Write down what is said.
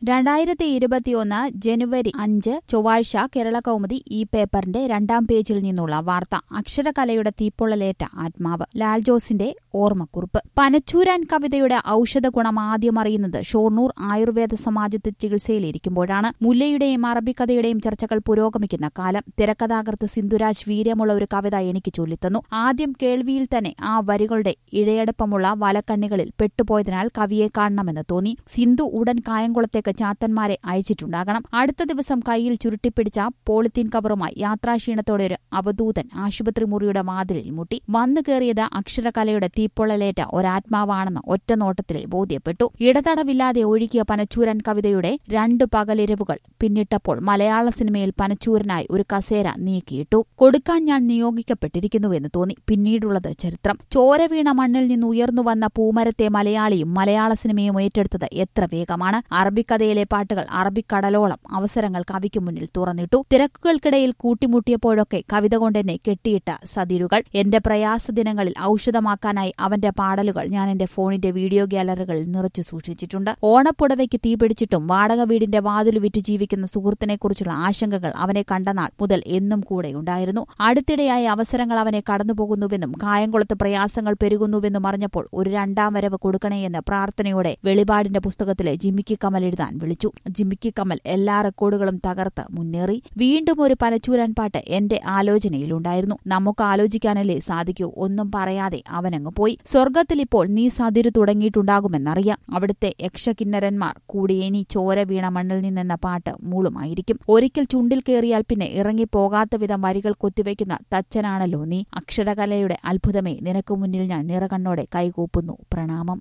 രണ്ടായിരത്തി ഇരുപത്തിയൊന്ന് ജനുവരി അഞ്ച് ചൊവ്വാഴ്ച കേരള കൗമുദി ഈ പേപ്പറിന്റെ രണ്ടാം പേജിൽ നിന്നുള്ള വാർത്ത അക്ഷരകലയുടെ തീപ്പൊള്ളലേറ്റ ആത്മാവ് ലാൽ ജോസിന്റെ ഓർമ്മക്കുറിപ്പ് പനച്ചൂരാൻ കവിതയുടെ ഔഷധ ഗുണം ആദ്യം അറിയുന്നത് ഷൊർണൂർ ആയുർവേദ സമാജത്തിൽ ചികിത്സയിലിരിക്കുമ്പോഴാണ് മുല്ലയുടെയും അറബിക്കഥയുടെയും ചർച്ചകൾ പുരോഗമിക്കുന്ന കാലം തിരക്കഥാകൃത്ത് സിന്ധുരാജ് വീര്യമുള്ള ഒരു കവിത എനിക്ക് ചൊല്ലിത്തന്നു ആദ്യം കേൾവിയിൽ തന്നെ ആ വരികളുടെ ഇഴയടുപ്പമുള്ള വലക്കണ്ണികളിൽ പെട്ടുപോയതിനാൽ കവിയെ കാണണമെന്ന് തോന്നി സിന്ധു ഉടൻ കായംകുളത്തേക്ക് ചാത്തന്മാരെ അയച്ചിട്ടുണ്ടാകണം അടുത്ത ദിവസം കൈയിൽ ചുരുട്ടിപ്പിടിച്ച പോളിത്തീൻ കവറുമായി യാത്രാക്ഷീണത്തോടെ ഒരു അവധൂതൻ ആശുപത്രി മുറിയുടെ വാതിലിൽ മുട്ടി വന്നു കയറിയത് അക്ഷരകലയുടെ തീപ്പൊള്ളലേറ്റ ഒരാത്മാവാണെന്ന് ഒറ്റ നോട്ടത്തിലെ ബോധ്യപ്പെട്ടു ഇടതടവില്ലാതെ ഒഴുകിയ പനച്ചൂരൻ കവിതയുടെ രണ്ട് പകലിരവുകൾ പിന്നിട്ടപ്പോൾ മലയാള സിനിമയിൽ പനച്ചൂരനായി ഒരു കസേര നീക്കിയിട്ടു കൊടുക്കാൻ ഞാൻ നിയോഗിക്കപ്പെട്ടിരിക്കുന്നുവെന്ന് തോന്നി പിന്നീടുള്ളത് ചരിത്രം ചോര വീണ മണ്ണിൽ നിന്ന് ഉയർന്നു വന്ന പൂമരത്തെ മലയാളിയും മലയാള സിനിമയും ഏറ്റെടുത്തത് എത്ര വേഗമാണ് അറബിക്കഥയിലെ പാട്ടുകൾ അറബിക്കടലോളം അവസരങ്ങൾ കവിക്ക് മുന്നിൽ തുറന്നിട്ടു തിരക്കുകൾക്കിടയിൽ കൂട്ടിമുട്ടിയപ്പോഴൊക്കെ കവിത കൊണ്ടെന്നെ കെട്ടിയിട്ട സതിരുകൾ എന്റെ പ്രയാസ ദിനങ്ങളിൽ ഔഷധമാക്കാനായി അവന്റെ പാടലുകൾ ഞാൻ എന്റെ ഫോണിന്റെ വീഡിയോ ഗ്യാലറികളിൽ നിറച്ചു സൂക്ഷിച്ചിട്ടുണ്ട് ഓണപ്പുടവയ്ക്ക് തീപിടിച്ചിട്ടും വാടക വീടിന്റെ വാതിൽ വിറ്റ് ജീവിക്കുന്ന സുഹൃത്തിനെക്കുറിച്ചുള്ള ആശങ്കകൾ അവനെ കണ്ട നാൾ മുതൽ എന്നും കൂടെയുണ്ടായിരുന്നു അടുത്തിടെയായി അവസരങ്ങൾ അവനെ കടന്നുപോകുന്നുവെന്നും കായംകുളത്ത് പ്രയാസങ്ങൾ പെരുകുന്നുവെന്നും അറിഞ്ഞപ്പോൾ ഒരു രണ്ടാം വരവ് കൊടുക്കണേയെന്ന് പ്രാർത്ഥനയോടെ വെളിപാടിന്റെ പുസ്തകത്തിലെ ജിമ്മിക്ക് കമൽ എഴുതാൻ വിളിച്ചു ജിമ്മിക്ക് കമൽ എല്ലാ റെക്കോർഡുകളും തകർത്ത് മുന്നേറി വീണ്ടും ഒരു പനച്ചൂരാൻ പാട്ട് എന്റെ ആലോചനയിലുണ്ടായിരുന്നു നമുക്ക് ആലോചിക്കാനല്ലേ സാധിക്കൂ ഒന്നും പറയാതെ അവനങ്ങ് പോയി സ്വർഗത്തിൽ ഇപ്പോൾ നീ സതിരു തുടങ്ങിയിട്ടുണ്ടാകുമെന്നറിയാം അവിടുത്തെ യക്ഷകിന്നരന്മാർ കൂടി ഇനി ചോര വീണ മണ്ണിൽ നിന്നെന്ന പാട്ട് മൂളുമായിരിക്കും ഒരിക്കൽ ചുണ്ടിൽ കയറിയാൽ പിന്നെ ഇറങ്ങിപ്പോകാത്ത വിധം വരികൾ കൊത്തിവെക്കുന്ന തച്ചനാണല്ലോ നീ അക്ഷരകലയുടെ അത്ഭുതമേ നിനക്ക് മുന്നിൽ ഞാൻ നിറകണ്ണോടെ കൈകൂപ്പുന്നു പ്രണാമം